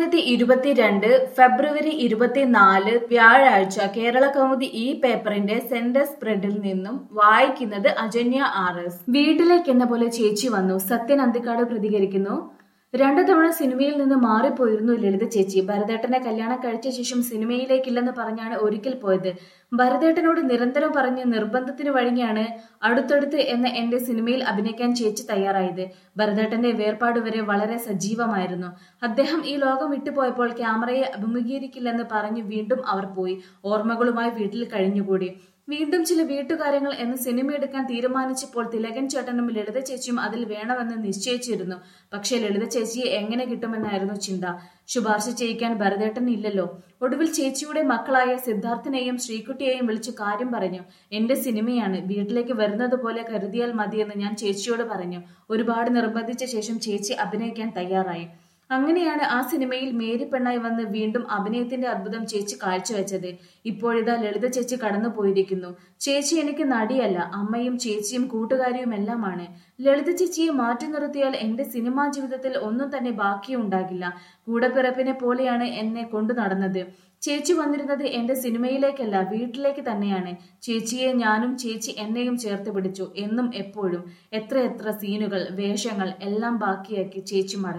രണ്ടായിരത്തി ഇരുപത്തിരണ്ട് ഫെബ്രുവരി ഇരുപത്തിനാല് വ്യാഴാഴ്ച കേരള കൗമുദി ഈ പേപ്പറിന്റെ സെന്റർ സ്പ്രെഡിൽ നിന്നും വായിക്കുന്നത് അജന്യ ആർ എസ് വീട്ടിലേക്ക് എന്ന പോലെ ചേച്ചി വന്നു സത്യൻ അന്തിക്കാട് പ്രതികരിക്കുന്നു രണ്ടു തവണ സിനിമയിൽ നിന്ന് മാറിപ്പോയിരുന്നു ലളിത ചേച്ചി ഭരതേട്ടനെ കല്യാണം കഴിച്ച ശേഷം സിനിമയിലേക്കില്ലെന്ന് പറഞ്ഞാണ് ഒരിക്കൽ പോയത് ഭരതേട്ടനോട് നിരന്തരം പറഞ്ഞ് നിർബന്ധത്തിന് വഴങ്ങിയാണ് അടുത്തടുത്ത് എന്ന എന്റെ സിനിമയിൽ അഭിനയിക്കാൻ ചേച്ചി തയ്യാറായത് ഭരതേട്ടന്റെ വേർപാട് വരെ വളരെ സജീവമായിരുന്നു അദ്ദേഹം ഈ ലോകം വിട്ടുപോയപ്പോൾ ക്യാമറയെ അഭിമുഖീകരിക്കില്ലെന്ന് പറഞ്ഞു വീണ്ടും അവർ പോയി ഓർമ്മകളുമായി വീട്ടിൽ കഴിഞ്ഞുകൂടി വീണ്ടും ചില വീട്ടുകാര്യങ്ങൾ എന്ന സിനിമ എടുക്കാൻ തീരുമാനിച്ചപ്പോൾ തിലകൻ ചേട്ടനും ലളിത ചേച്ചിയും അതിൽ വേണമെന്ന് നിശ്ചയിച്ചിരുന്നു പക്ഷേ ലളിത ചേച്ചിയെ എങ്ങനെ കിട്ടുമെന്നായിരുന്നു ചിന്ത ശുപാർശ ചെയ്യിക്കാൻ ഭരതേട്ടൻ ഇല്ലല്ലോ ഒടുവിൽ ചേച്ചിയുടെ മക്കളായ സിദ്ധാർത്ഥിനെയും ശ്രീകുട്ടിയെയും വിളിച്ചു കാര്യം പറഞ്ഞു എന്റെ സിനിമയാണ് വീട്ടിലേക്ക് വരുന്നത് പോലെ കരുതിയാൽ മതിയെന്ന് ഞാൻ ചേച്ചിയോട് പറഞ്ഞു ഒരുപാട് നിർബന്ധിച്ച ശേഷം ചേച്ചി അഭിനയിക്കാൻ തയ്യാറായി അങ്ങനെയാണ് ആ സിനിമയിൽ മേരി പെണ്ണായി വന്ന് വീണ്ടും അഭിനയത്തിന്റെ അത്ഭുതം ചേച്ചി കാഴ്ചവെച്ചത് ഇപ്പോഴിതാ ലളിത ചേച്ചി കടന്നു പോയിരിക്കുന്നു ചേച്ചി എനിക്ക് നടിയല്ല അമ്മയും ചേച്ചിയും കൂട്ടുകാരിയും എല്ലാമാണ് ലളിത ചേച്ചിയെ മാറ്റി നിർത്തിയാൽ എന്റെ സിനിമാ ജീവിതത്തിൽ ഒന്നും തന്നെ ബാക്കിയുണ്ടാകില്ല കൂടപ്പിറപ്പിനെ പോലെയാണ് എന്നെ കൊണ്ടു നടന്നത് ചേച്ചി വന്നിരുന്നത് എന്റെ സിനിമയിലേക്കല്ല വീട്ടിലേക്ക് തന്നെയാണ് ചേച്ചിയെ ഞാനും ചേച്ചി എന്നെയും ചേർത്ത് പിടിച്ചു എന്നും എപ്പോഴും എത്ര എത്ര സീനുകൾ വേഷങ്ങൾ എല്ലാം ബാക്കിയാക്കി ചേച്ചി മടങ്ങി